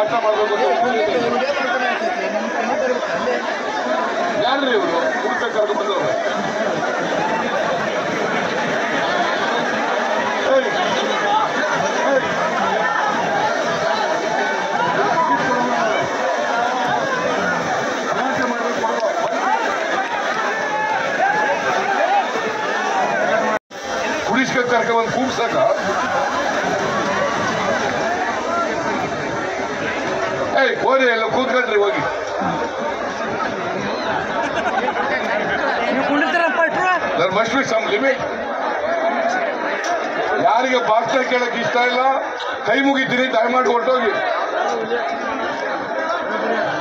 ಕೆಲಸ ಮಾಡಬೇಕು ಯಾರ್ರಿ ಇವರು ಹುಡುಕ ಕರ್ಕೊಂಡು ಬಂದವರು ಏಯ್, ಏಯ್. ಗಲಾಟೆ ಮಾಡ್ಬೇಕು ಕೊಡು. ಕುಡಿಸ್ಕ ಕರ್ಕೊಂಡ್ ಕೂಗ್ಸಕ ಏಯ್ ಹೋರಿ ಎಲ್ಲ ಕೂತ್ಕೊಳ್ರಿ ಹೋಗಿ ನೀವು ಕುಣಿತಾರಪ್ಪ ಇಟ್ರು there must be some limit ಯಾರಿಗೆ ಭಾಷಣ ಕೇಳಕ್ ಇಷ್ಟ ಇಲ್ಲ ಕೈ ಮುಗಿತೀನಿ ದಯಮಾಡಿ ಹೊರಟೋಗಿ